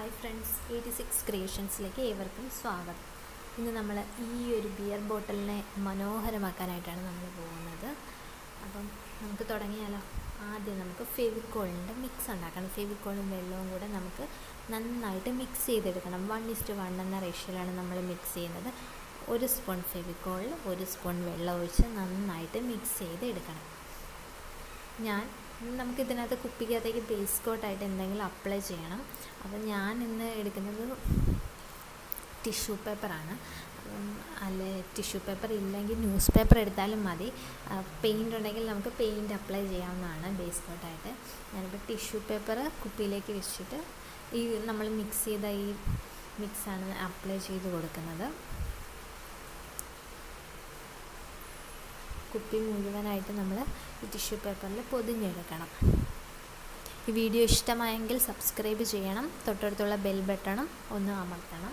hi friends eighty six ക്രിയേഷൻസിലേക്ക് ഏവർക്കും സ്വാഗതം ഇന്ന് നമ്മൾ ഈ ഒരു ബിയർ ബോട്ടിലിനെ മനോഹരമാക്കാനായിട്ടാണ് നമ്മൾ പോകുന്നത് അപ്പം നമുക്ക് തുടങ്ങിയാലോ ആദ്യം നമുക്ക് ഫെവിക്കോളിൻ്റെ മിക്സ് ഉണ്ടാക്കണം ഫെവിക്കോളും വെള്ളവും കൂടെ നമുക്ക് നന്നായിട്ട് മിക്സ് ചെയ്തെടുക്കണം വൺ ഇസ്റ്റ് വൺ എന്ന റേഷ്യയിലാണ് നമ്മൾ മിക്സ് ചെയ്യുന്നത് ഒരു സ്പൂൺ ഫെവിക്കോളിൽ ഒരു സ്പൂൺ വെള്ളം ഒഴിച്ച് നന്നായിട്ട് മിക്സ് ചെയ്തെടുക്കണം ഞാൻ നമുക്ക് ഇതിനകത്ത് കുപ്പിക്കകത്തേക്ക് ബേസ് കോട്ടായിട്ട് എന്തെങ്കിലും അപ്ലൈ ചെയ്യണം അപ്പം ഞാൻ ഇന്ന് എടുക്കുന്നത് ടിഷ്യൂ പേപ്പറാണ് അപ്പം അല്ലെ ടിഷ്യൂ പേപ്പർ ഇല്ലെങ്കിൽ ന്യൂസ് പേപ്പർ എടുത്താലും മതി പെയിൻ്റ് ഉണ്ടെങ്കിൽ നമുക്ക് പെയിൻറ്റ് അപ്ലൈ ചെയ്യാവുന്നതാണ് ബേസ് കോട്ടായിട്ട് ഞാനിപ്പോൾ ടിഷ്യൂ പേപ്പർ കുപ്പിയിലേക്ക് വെച്ചിട്ട് ഈ നമ്മൾ മിക്സ് ചെയ്ത ഈ മിക്സാണ് അപ്ലൈ ചെയ്ത് കൊടുക്കുന്നത് കുപ്പി മുഴുവനായിട്ട് നമ്മൾ ഈ ടിഷ്യൂ പേപ്പറിൽ പൊതിഞ്ഞെടുക്കണം ഈ വീഡിയോ ഇഷ്ടമായെങ്കിൽ സബ്സ്ക്രൈബ് ചെയ്യണം തൊട്ടടുത്തുള്ള ബെൽ ബട്ടണും ഒന്ന് അമർത്തണം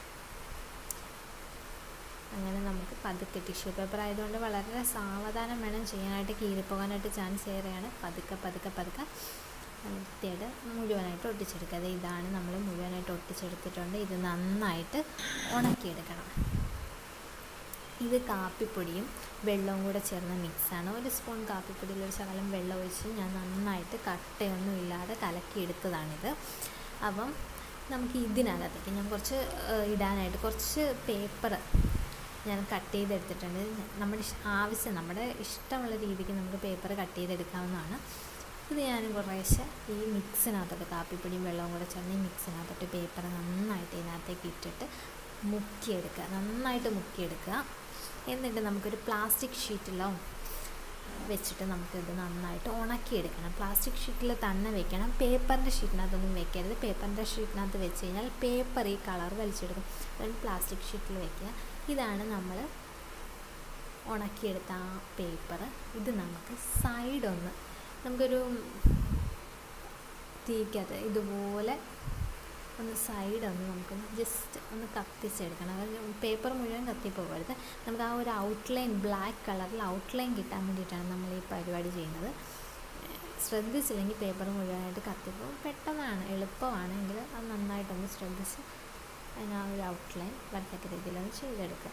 അങ്ങനെ നമുക്ക് പതുക്കെ ടിഷ്യൂ പേപ്പർ ആയതുകൊണ്ട് വളരെ സാവധാനം വേണം ചെയ്യാനായിട്ട് കീറിപ്പോകാനായിട്ട് ചാൻസ് ഏറെയാണ് പതുക്കെ പതുക്കെ പതുക്കെ വൃത്തിയായിട്ട് മുഴുവനായിട്ട് ഒട്ടിച്ചെടുക്കുക അത് ഇതാണ് നമ്മൾ മുഴുവനായിട്ട് ഒട്ടിച്ചെടുത്തിട്ടുണ്ട് ഇത് നന്നായിട്ട് ഉണക്കിയെടുക്കണം ഇത് കാപ്പിപ്പൊടിയും വെള്ളവും കൂടെ ചേർന്ന മിക്സാണ് ഒരു സ്പൂൺ കാപ്പിപ്പൊടിയിൽ ഒരു ശകലം വെള്ളം ഒഴിച്ച് ഞാൻ നന്നായിട്ട് കട്ടയൊന്നും ഇല്ലാതെ കലക്കിയെടുത്തതാണിത് അപ്പം നമുക്ക് ഇതിനകത്തേക്ക് ഞാൻ കുറച്ച് ഇടാനായിട്ട് കുറച്ച് പേപ്പർ ഞാൻ കട്ട് ചെയ്തെടുത്തിട്ടുണ്ട് നമ്മുടെ ആവശ്യം നമ്മുടെ ഇഷ്ടമുള്ള രീതിക്ക് നമുക്ക് പേപ്പർ കട്ട് ചെയ്തെടുക്കാവുന്നതാണ് ഇത് ഞാൻ കുറേശ്ശെ ഈ മിക്സിനകത്തോട്ട് കാപ്പിപ്പൊടിയും വെള്ളവും കൂടെ ചേർന്ന് ഈ മിക്സിനകത്തോട്ട് പേപ്പർ നന്നായിട്ട് ഇതിനകത്തേക്ക് ഇട്ടിട്ട് മുക്കിയെടുക്കുക നന്നായിട്ട് മുക്കിയെടുക്കുക എന്നിട്ട് നമുക്കൊരു പ്ലാസ്റ്റിക് ഷീറ്റിലോ വെച്ചിട്ട് നമുക്കിത് നന്നായിട്ട് ഉണക്കിയെടുക്കണം പ്ലാസ്റ്റിക് ഷീറ്റിൽ തന്നെ വെക്കണം പേപ്പറിൻ്റെ ഷീറ്റിനകത്തൊന്നും വെക്കരുത് പേപ്പറിൻ്റെ ഷീറ്റിനകത്ത് വെച്ച് കഴിഞ്ഞാൽ പേപ്പർ ഈ കളർ വലിച്ചെടുക്കും അതുകൊണ്ട് പ്ലാസ്റ്റിക് ഷീറ്റിൽ വെക്കുക ഇതാണ് നമ്മൾ ഉണക്കിയെടുത്ത ആ പേപ്പർ ഇത് നമുക്ക് സൈഡൊന്ന് നമുക്കൊരു തീക്കകത്ത് ഇതുപോലെ ഒന്ന് സൈഡ് ഒന്ന് നമുക്കൊന്ന് ജസ്റ്റ് ഒന്ന് കത്തിച്ചെടുക്കണം അതായത് പേപ്പർ മുഴുവൻ കത്തിപ്പോകരുത് നമുക്ക് ആ ഒരു ഔട്ട്ലൈൻ ബ്ലാക്ക് കളറിൽ ഔട്ട്ലൈൻ കിട്ടാൻ വേണ്ടിയിട്ടാണ് നമ്മൾ ഈ പരിപാടി ചെയ്യുന്നത് ശ്രദ്ധിച്ചില്ലെങ്കിൽ പേപ്പർ മുഴുവനായിട്ട് കത്തിപ്പോകും പെട്ടെന്നാണ് എളുപ്പമാണെങ്കിൽ അത് നന്നായിട്ടൊന്ന് ശ്രദ്ധിച്ച് അതിന് ആ ഒരു ഔട്ട്ലൈൻ വരത്തക്ക രീതിയിലൊന്ന് ചെയ്തെടുക്കുക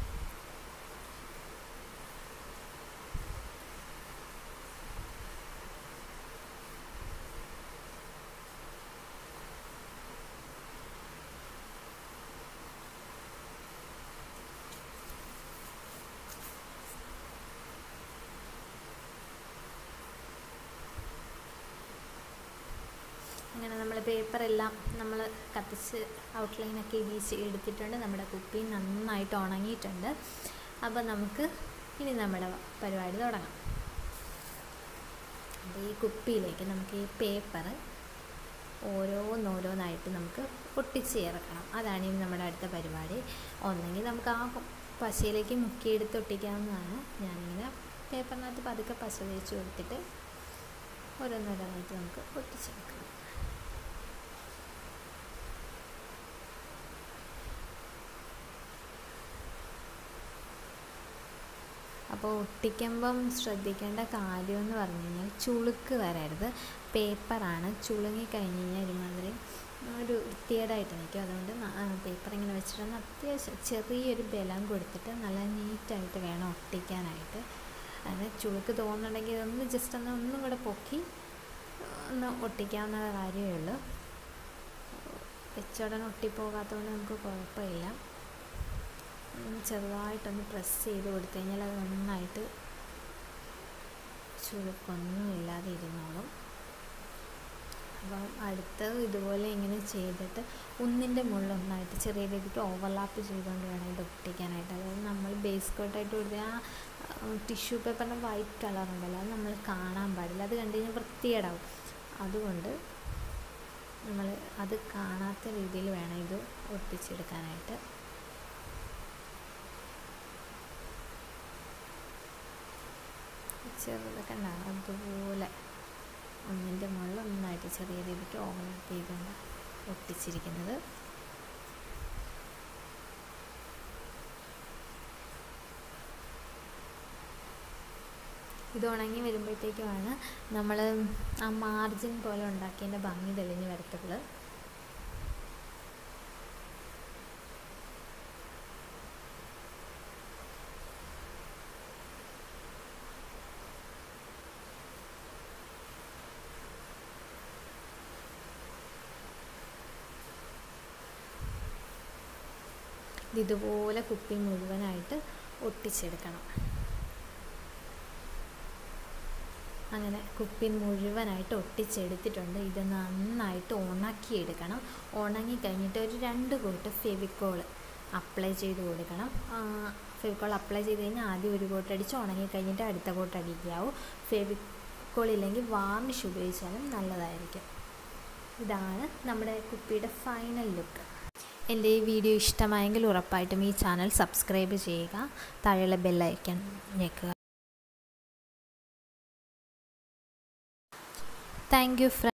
അങ്ങനെ നമ്മൾ പേപ്പറെല്ലാം നമ്മൾ കത്തിച്ച് ഔട്ട്ലൈനൊക്കെ വീശി എടുത്തിട്ടുണ്ട് നമ്മുടെ കുപ്പി നന്നായിട്ട് ഉണങ്ങിയിട്ടുണ്ട് അപ്പോൾ നമുക്ക് ഇനി നമ്മുടെ പരിപാടി തുടങ്ങാം അപ്പോൾ ഈ കുപ്പിയിലേക്ക് നമുക്ക് ഈ പേപ്പർ ഓരോന്നോരോന്നായിട്ട് നമുക്ക് ഒട്ടിച്ച് ചേർക്കണം അതാണ് ഇനി നമ്മുടെ അടുത്ത പരിപാടി ഒന്നെങ്കിൽ നമുക്ക് ആ പശയിലേക്ക് മുക്കിയെടുത്ത് ഒട്ടിക്കാവുന്നതാണ് ഞാനിങ്ങനെ പേപ്പറിനകത്ത് പതുക്കെ പശ തേച്ച് കൊടുത്തിട്ട് ഓരോന്നോരോന്നായിട്ട് നമുക്ക് ഒട്ടിച്ചെടുക്കണം അപ്പോൾ ഒട്ടിക്കുമ്പം ശ്രദ്ധിക്കേണ്ട കാര്യമെന്ന് പറഞ്ഞു കഴിഞ്ഞാൽ ചുളുക്ക് വരരുത് പേപ്പറാണ് ചുളുങ്ങി കഴിഞ്ഞ് കഴിഞ്ഞാൽ ഒരുമാതിരി ഒരു വൃത്തികേടായിട്ട് നിൽക്കും അതുകൊണ്ട് പേപ്പർ ഇങ്ങനെ വെച്ചിട്ടൊന്ന് അത്യാവശ്യം ചെറിയൊരു ബലം കൊടുത്തിട്ട് നല്ല നീറ്റായിട്ട് വേണം ഒട്ടിക്കാനായിട്ട് അത് ചുളുക്ക് തോന്നുന്നുണ്ടെങ്കിൽ ഇതൊന്ന് ജസ്റ്റ് ഒന്ന് ഒന്നും കൂടെ പൊക്കി ഒന്ന് ഒട്ടിക്കാവുന്ന കാര്യമേ ഉള്ളൂ വെച്ചോടനെ ഒട്ടിപ്പോകാത്തതുകൊണ്ട് നമുക്ക് കുഴപ്പമില്ല ചെറുതായിട്ടൊന്ന് പ്രസ് ചെയ്ത് കൊടുത്തു കഴിഞ്ഞാൽ അത് നന്നായിട്ട് ചുളുക്കൊന്നും ഇല്ലാതെ ഇരുന്നോളും അപ്പം അടുത്തത് ഇതുപോലെ ഇങ്ങനെ ചെയ്തിട്ട് ഒന്നിൻ്റെ മുകളിൽ ഒന്നായിട്ട് ചെറിയ രീതിക്ക് ഓവർലാപ്പ് ചെയ്തുകൊണ്ട് വേണം ഇത് ഒട്ടിക്കാനായിട്ട് അതായത് നമ്മൾ ബേസ് കോട്ടായിട്ട് കൊടുത്ത ആ ടിഷ്യൂ പേപ്പറിൻ്റെ വൈറ്റ് കളർ ഉണ്ടല്ലോ അത് നമ്മൾ കാണാൻ പാടില്ല അത് കണ്ടു കഴിഞ്ഞാൽ വൃത്തികേടാവും അതുകൊണ്ട് നമ്മൾ അത് കാണാത്ത രീതിയിൽ വേണം ഇത് ഒട്ടിച്ചെടുക്കാനായിട്ട് ചെറുതൊക്കെ ഉണ്ടാകും അതുപോലെ ഒന്നിൻ്റെ മുകളിൽ ഒന്നായിട്ട് ചെറിയ രീതിക്ക് ഓവർലാപ്പ് ചെയ്തുകൊണ്ട് ഒട്ടിച്ചിരിക്കുന്നത് ഇത് ഉണങ്ങി വരുമ്പോഴത്തേക്കുമാണ് നമ്മൾ ആ മാർജിൻ പോലെ ഉണ്ടാക്കിയതിൻ്റെ ഭംഗി തെളിഞ്ഞ് വരത്തുള്ളൂ ഇതുപോലെ കുപ്പി മുഴുവനായിട്ട് ഒട്ടിച്ചെടുക്കണം അങ്ങനെ കുപ്പി മുഴുവനായിട്ട് ഒട്ടിച്ചെടുത്തിട്ടുണ്ട് ഇത് നന്നായിട്ട് ഉണക്കിയെടുക്കണം ഉണങ്ങി കഴിഞ്ഞിട്ട് ഒരു രണ്ട് കോട്ട് ഫെവിക്കോള് അപ്ലൈ ചെയ്ത് കൊടുക്കണം ഫെവിക്കോൾ അപ്ലൈ ചെയ്ത് കഴിഞ്ഞാൽ ആദ്യം ഒരു കോട്ട് അടിച്ച് ഉണങ്ങി കഴിഞ്ഞിട്ട് അടുത്ത കോട്ട് അടിക്കാവും ഫെവിക്കോൾ ഇല്ലെങ്കിൽ വാർണിഷ് ഉപയോഗിച്ചാലും നല്ലതായിരിക്കും ഇതാണ് നമ്മുടെ കുപ്പിയുടെ ഫൈനൽ ലുക്ക് എൻ്റെ ഈ വീഡിയോ ഇഷ്ടമായെങ്കിൽ ഉറപ്പായിട്ടും ഈ ചാനൽ സബ്സ്ക്രൈബ് ചെയ്യുക താഴെയുള്ള ബെല്ലൈക്കൺ ഞെക്കുക താങ്ക് യു